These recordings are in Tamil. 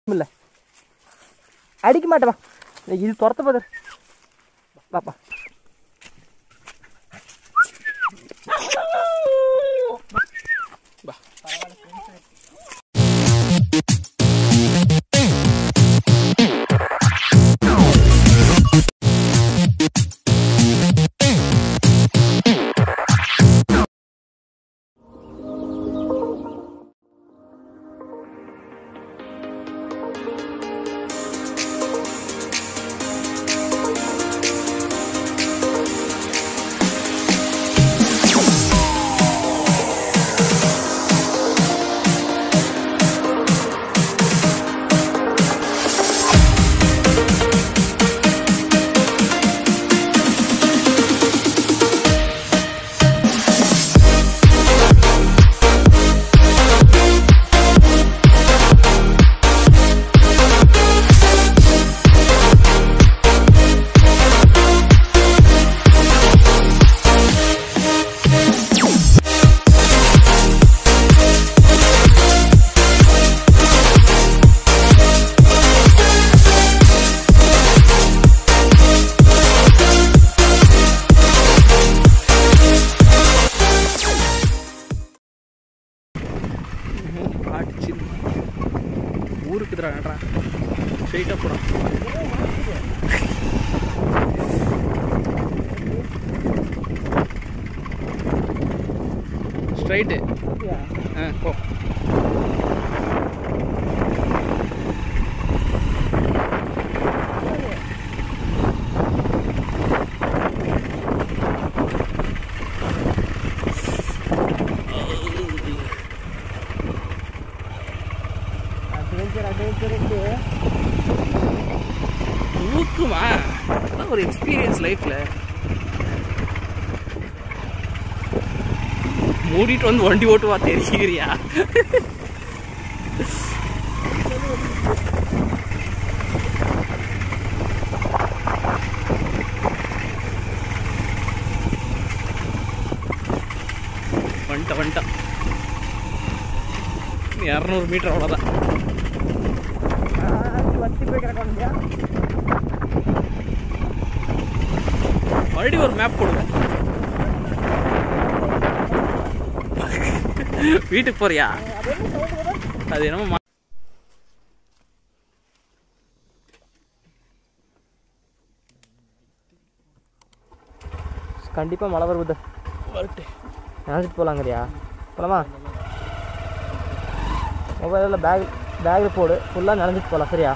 இல்லை அடிக்க மாட்டேவா இது துரத்த போது பாப்பா அடிச்சு ஊருக்கு தரா நடுறா ஸ்ட்ரைட்டாக போகிறான் ஸ்ட்ரைட்டு ஆ போ அட்வென்ச்சர் அட்வென்ச்சருக்கு ஊக்குமா அதான் ஒரு எக்ஸ்பீரியன்ஸ் லைஃப்பில் மூடிட்டு வந்து வண்டி ஓட்டுவா தெரியுறியா வந்துட்ட வந்துட்டான் இரநூறு மீட்டர் அவ்வளோதான் வத்தி போய் கிடக்கா மறுபடியும் ஒரு மேப் போடுங்க வீட்டுக்கு போறியா அது என்னமோ மா- கண்டிப்பாக மழை வருது வரட்டு நினைச்சிட்டு போகலாங்கறியா போலாமா மொபைலில் பேக் பேக்கில் போடு ஃபுல்லாக நினைஞ்சிட்டு போகலாம் சரியா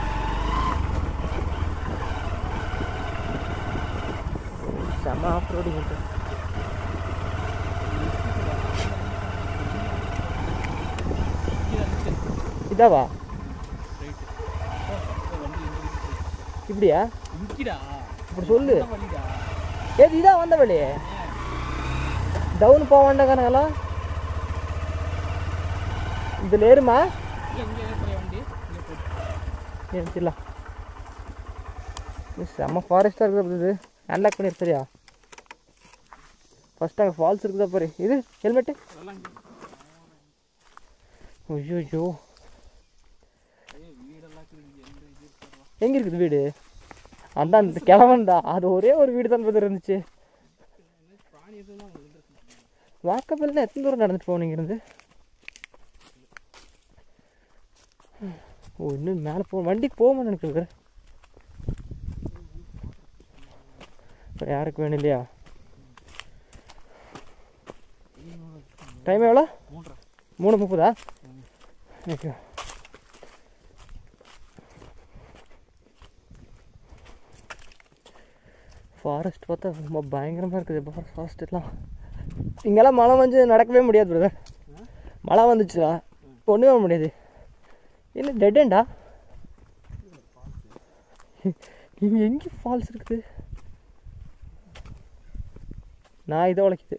செம்ம ஆஃப் ரோடிங் இதாவா இப்படியா இப்படி சொல்லு ஏது இதான் வந்த வழி டவுன் போக வேண்டாங்கிறாங்களா இதில் ஏறுமா எடுத்துடலாம் இது செம்ம ஃபாரஸ்ட்டாக இருக்குது இது ஹேண்ட்லாக் பண்ணிடு சரியா ஃபர்ஸ்ட் அங்கே ஃபால்ஸ் இருக்குதா பாரு இது ஹெல்மெட்டு ஐயோ ஐயோ எங்கே இருக்குது வீடு அந்த அந்த கிழவன்டா அது ஒரே ஒரு வீடு தான் பதில் இருந்துச்சு வாக்கப்பல்னா எத்தனை தூரம் நடந்துட்டு போனீங்க இருந்து ஓ இன்னும் மேலே போ வண்டிக்கு போக நினைக்கிறேன் இப்போ யாருக்கு வேணும் இல்லையா டைம் எவ்வளோ மூணு முப்பதா ஓகே ஃபாரஸ்ட் பார்த்தா ரொம்ப பயங்கரமாக இருக்குது ஃபாரஸ்ட் எல்லாம் இங்கெல்லாம் மழை வந்து நடக்கவே முடியாது பிரதர் மழை வந்துச்சுடா ஒன்றுமே பண்ண முடியாது என்ன டெட் எண்டா இங்கே எங்கே ஃபால்ஸ் இருக்குது நான் இதை உழைக்குது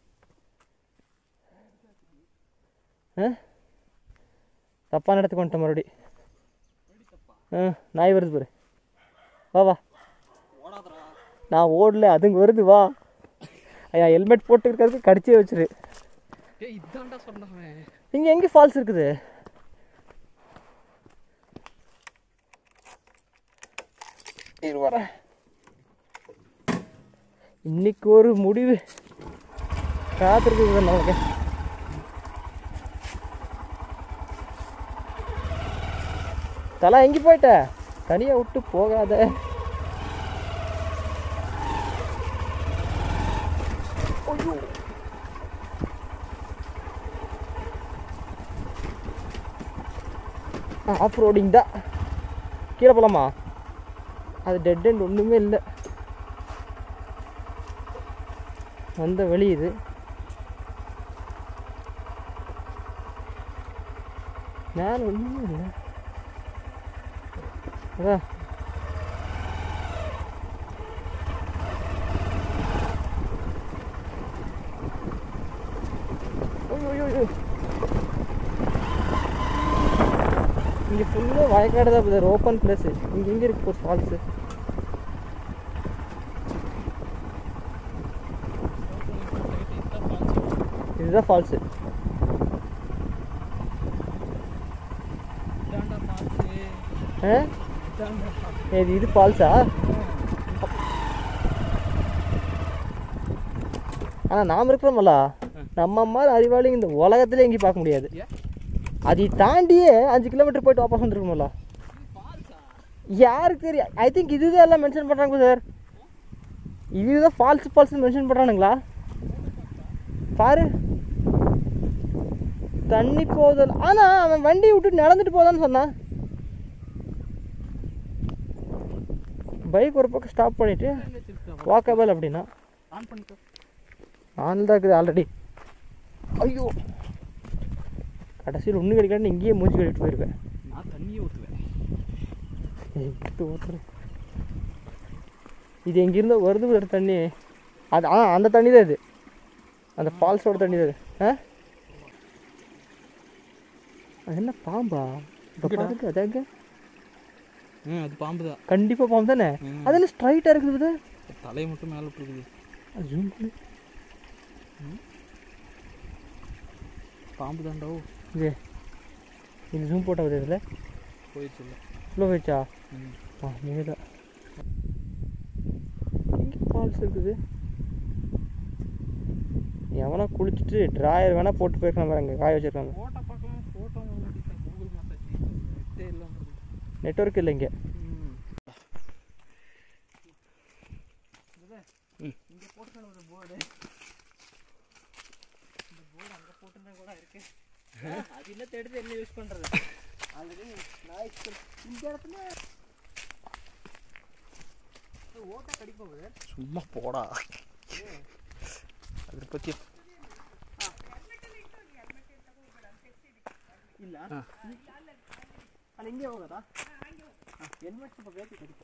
ஆ தப்பான இடத்துக்கு வந்துட்டேன் மறுபடி ஆ நாய் வருது பாரு வா வா நான் ஓடல அதுங்க வருது வா ஐயா ஹெல்மெட் போட்டு இருக்கிறதுக்கு கடிச்சே வச்சிரு ஏய் இதான்டா சொன்னவன் இங்கே எங்கே ஃபால்ஸ் இருக்குது இரு வரேன் இன்னைக்கு ஒரு முடிவு காத்திருக்குது நமக்கு தலை எங்கே போயிட்ட தனியாக விட்டு போகாத ஐயோ. ஆஃப் ரோடிங் தான் கீழே போகலாமா அது டெட் எண்ட் ஒன்றுமே இல்லை வந்த வழி இது மேலே ஒன்றுமே இல்லை அதான் ஐயோ, ஐயோ, ஐயோ. இங்கே ஃபுல்லாக வயக்காடு தான் இருக்குது ஓப்பன் பிளேஸு இங்கே எங்கே இருக்கு போகுது ஃபால்ஸு இதுதான் ஃபால்ஸு ஆ இது இது ஃபால்ஸா ஆனால் நாம் இருக்கிறோமல்ல நம்ம மாதிரி அறிவாளிங்க இந்த உலகத்திலே எங்கேயும் பார்க்க முடியாது அதை தாண்டியே அஞ்சு கிலோமீட்டர் போயிட்டு வாபஸ் வந்துருக்கோம்ல யாருக்கு தெரியும் ஐ திங்க் இதுதான் எல்லாம் மென்ஷன் பண்ணுறாங்க சார் இதுதான் ஃபால்ஸ் ஃபால்ஸ் மென்ஷன் பண்ணுறானுங்களா பாரு தண்ணி போதல் ஆனால் அவன் வண்டி விட்டு நடந்துட்டு போதான்னு சொன்னான் பைக் ஒரு பக்கம் ஸ்டாப் பண்ணிட்டு வாக்கபிள் அப்படின்னா ஆன் பண்ணிக்கோ ஆன் தான் இருக்குது ஆல்ரெடி ஐயோ கடைசியில் ஒன்று கிடைக்காது இங்கேயே மூஞ்சி கட்டிட்டு போயிருக்கேன் நான் தண்ணியே ஊற்றுவேன் எடுத்து ஊற்றுறேன் இது எங்கேருந்தோ வருது ஒரு தண்ணி அது ஆ அந்த தண்ணி தான் இது அந்த ஃபால்ஸோட தண்ணி தான் இது ஆ அது என்ன பாம்பா இப்போ இங்கடா. பார்த்துட்டு அதாங்க ம் அது பாம்பு தான் கண்டிப்பாக பாம்பு தானே ம். அது என்ன ஸ்ட்ரைட்டாக இருக்குது தலையை மட்டும் மேலே விட்டுருக்குது அது ஜூம் பண்ணு பாம்பு தாண்டோ இது இது ஜூம் போட்டால் வருது இதில் போயிடுச்சு இல்லை இவ்வளோ போயிடுச்சா ம் ஆ மேலே எங்கே ஃபால்ஸ் இருக்குது எவனா குளிச்சுட்டு ட்ராயர் வேணால் போட்டு போயிருக்கான் பாருங்க காய வச்சிருக்காங்க ஃபோட்டோ பார்க்கலாம் ஃபோட்டோ கூகுள் மேப் நெட்டே இல்லாமல் நெட்ஒர்க் இல்லை இங்கே இங்கே போட்டு ஒரு போர்டு இந்த போர்டு அங்கே போட்டுருந்தா கூட இருக்கு அது என்ன எடுத்து என்ன யூஸ் பண்ணுறது ஆல்ரெடி நாய்க்கு இந்த இடத்துல ஓட்டா கடிக்க போகுது சும்மா போடா அதை பற்றி ಇಲ್ಲ ಹಾ. ಅಲ್ಲಿ ಹಿಂಗೆ ಹೋಗೋದಾ ಹೆಲ್ಮೆಟ್ ಸ್ವಲ್ಪ ಬೇಕು ಕಡಿಕೆ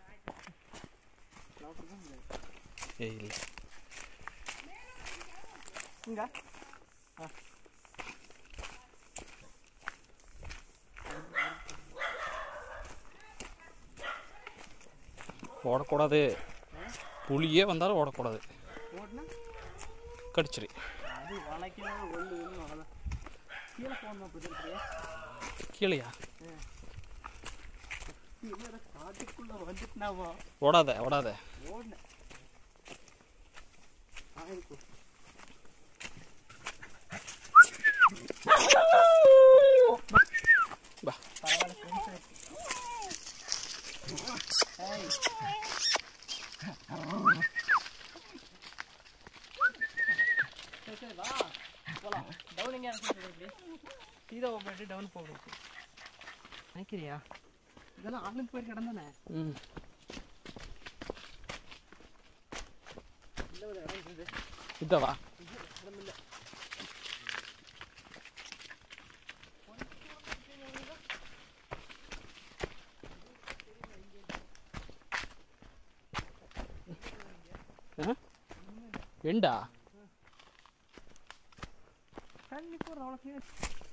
ಏ ಇಲ್ಲ ಹಿಂಗ ஓடக்கூடாது புலியே வந்தாலும் ஓடக்கூடாது ಓಡ್ನ கடிச்சிரு ಅದು ಒಳಕ್ಕೆ ಒಳ್ಳೆ ಒಳ್ಳೆ ಹೋಗಲ್ಲ ಕೀழே ಫೋನ್ ಮಾಡ್ಬಿಟ್ಟಿರ್ತೀವಿ கீழையா ಇಲ್ಲ ಕಾಟಕ್ಕುள்ள வந்துட்டு ನಾವು ஓடாத ஓடாத ಓಡ್ನ ಆಯ್ತು ಬಾ ಪರವಾಗಿಲ್ಲ ಫ್ರೆಂಡ್ಸ್ ಏಯ್ சரி சரி வா போலாம் டவுன் எங்கே அனுப்பிட்டு சீதா போயிட்டு டவுன் போகணும் நினைக்கிறியா இதெல்லாம் ஆளுக்கு போய் கிடந்தானே ம் இல்லை ஒரு இடம் இருக்குது இதவா இடம் இல்லை எண்டா தண்ணி போகிற அவ்வளோ clear.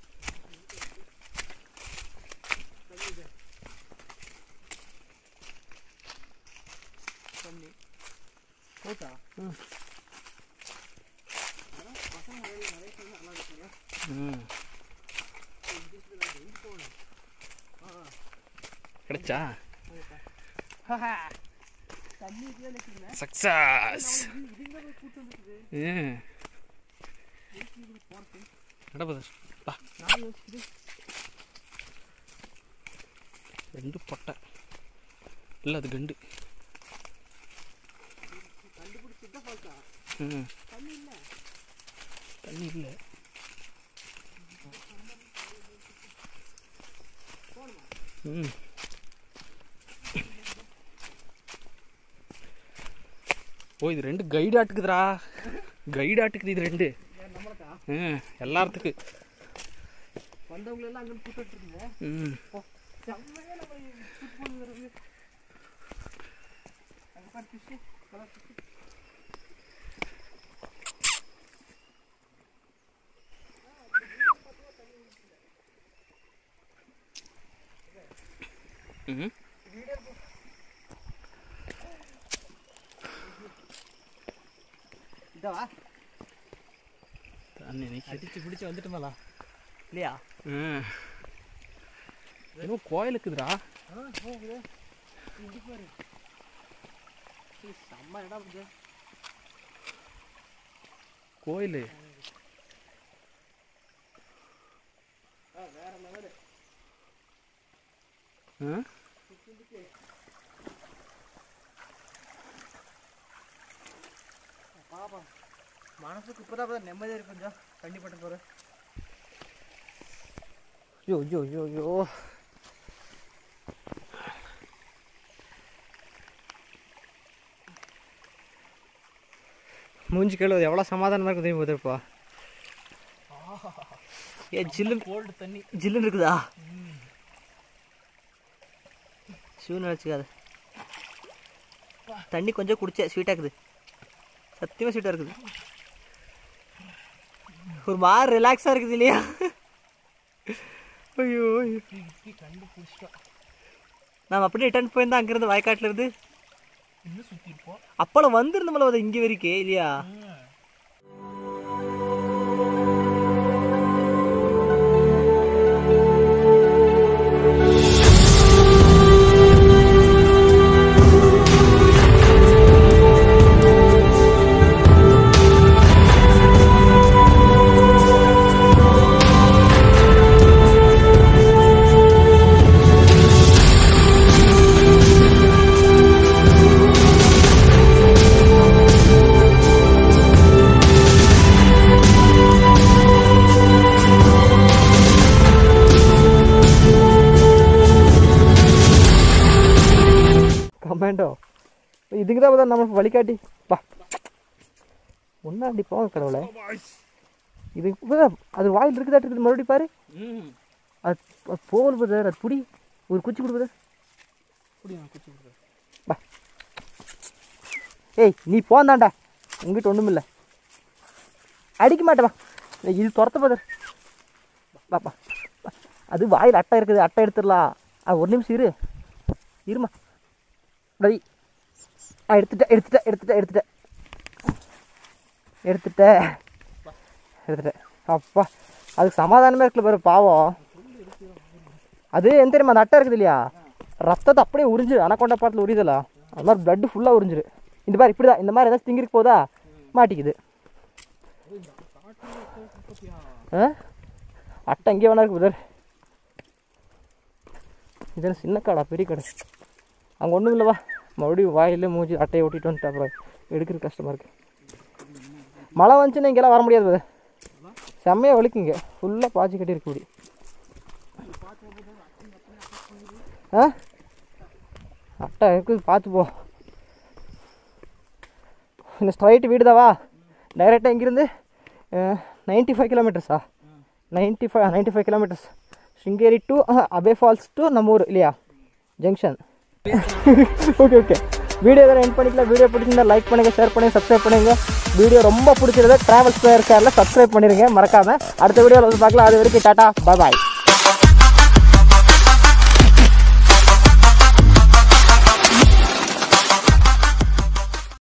தண்ணி போட்டா ம். அதான் பசங்க வெளியே நிறைய சொன்னா நல்லா இருக்குல்ல ம் எங்கே போகணும் ஆ கிடைச்சா அதுக்கா சக்சஸ் நடப்பது பா ரெண்டு பொட்டை இல்லை அது கண்டு ம் தண்ணி இல்லை ம் ஓ இது ரெண்டு கைடு ஆட்டுக்குதுடா கைடு ஆட்டுக்குது இது ரெண்டு ம் எல்லாத்துக்கு வந்தவங்க எல்லாம் அங்கே கூப்பிட்டு இருக்குங்க ம் செம்மையா நம்ம ஷூட் பண்ணி வருது அங்கே பாரு ஃபிஷ்ஷு கலர் ஃபிஷ்ஷு ம் இதவா தண்ணி நிற்கிது அடிச்சு பிடிச்சி வந்துட்டுமாலா இல்லையா ம் ஏதோ கோயிலுக்குதுடா ஆ போகுது இங்கே பாரு இது செம்ம இடம் இது கோயில் ஆ வேற லெவலு ஆ பாப்பா மனசுக்கு இப்போதான் அப்போ நிம்மதியாக இருக்கு கொஞ்சம் கண்டிப்பட்டு போகிறேன் ஐயோ ஐயோ ஐயோ ஐயோ மூஞ்சி கேள்வி எவ்வளோ சமாதானமாக இருக்குது தெரியும் போதுப்பா ஏ ஜில்லுன்னு கோல்டு தண்ணி ஜில்லுன்னு இருக்குதா ஷூ நினச்சிக்காது தண்ணி கொஞ்சம் குடிச்சேன் ஸ்வீட்டாக இருக்குது சத்தியமாக ஸ்வீட்டாக இருக்குது ஒரு மாதிரி ரிலாக்ஸாக இருக்குது இல்லையா ஐயோ ஐயோ. கண்டு பிடிச்சிட்டோம் நாம் அப்படியே ரிட்டர்ன் போயிருந்தா அங்கேருந்து வயக்காட்டில் இருந்து இன்னும் சுற்றி இருப்போம் அப்போல்லாம் வந்திருந்தோம்ல அது இங்கே வரைக்கும் இல்லையா கமாண்டோ இதுக்கு தான் பார்த்தா நம்ம வழிகாட்டி பா ஒன்றா அப்படி போங்க கடவுளை இதுக்கு இப்பதான் அது வாயில் இருக்குதா இருக்குது மறுபடியும் பாரு ம் அது அது போகல பதர் அது புடி ஒரு குச்சி கொடு பதர் அப்படி நான் குச்சி கொடுக்குறேன் பா ஏய் நீ போந்தாண்டா உங்ககிட்ட ஒன்றும் இல்லை அடிக்க மாட்டேப்பா இது துரத்த பதர் பாப்பா அது வாயில் அட்டை இருக்குது அட்டை எடுத்துடலாம் அது ஒரு நிமிஷம் இரு இருமா டேய் ஆ எடுத்துட்டேன் எடுத்துட்டேன் எடுத்துட்டேன் எடுத்துட்டேன் எடுத்துட்டேன் எடுத்துட்டேன் அப்பா அதுக்கு சமாதானமே இருக்குல்ல பாரு பாவம் அது எந்த தெரியுமா அந்த அட்டை இருக்குது இல்லையா ரத்தத்தை அப்படியே உறிஞ்சிரு அனக்கொண்ட பாட்டில் உரியுதல அது மாதிரி பிளட்டு ஃபுல்லாக உறிஞ்சிரு இந்த மாதிரி இப்படி தான் இந்த மாதிரி ஏதாச்சும் திங்கிருக்கு போதா மாட்டிக்குது ஆ அட்டை எங்கே வேணா இருக்கு புதர் இது சின்ன கடை பெரிய கடை அங்கே ஒன்றும் இல்லைவா மறுபடியும் வாயில் மூஞ்சி அட்டையை ஓட்டிட்டு வந்துட்டு அப்புறம் எடுக்கிறது கஷ்டமாக இருக்குது மழை வந்துச்சுன்னா இங்கெல்லாம் வர முடியாது புதர் செம்மையாக வலிக்குங்க ஃபுல்லாக பாய்ச்சி கட்டி இருக்கு இப்படி ஆ அட்டை இருக்குது பார்த்து போ இந்த ஸ்ட்ரைட் வீடு தாவா டைரெக்டாக இங்கேருந்து நைன்ட்டி ஃபைவ் கிலோமீட்டர்ஸா ninety five ninety five kilometres Sringeri to Abbe falls to ನಮ್ಮೂರು இல்லையா ஜங்ஷன் ஓகே ஓகே வீடியோ எதாவது எண்ட் பண்ணிக்கலாம் வீடியோ பிடிச்சிருந்தா லைக் பண்ணுங்க ஷேர் பண்ணுங்க சப்ஸ்கிரைப் பண்ணுங்க வீடியோ ரொம்ப பிடிச்சிருந்தா டிராவல்ஸ் பேர் சேரில் சப்ஸ்கிரைப் பண்ணிருங்க மறக்காம அடுத்த வீடியோவில் வந்து பார்க்கலாம் அது வரைக்கும் டாட்டா பாய்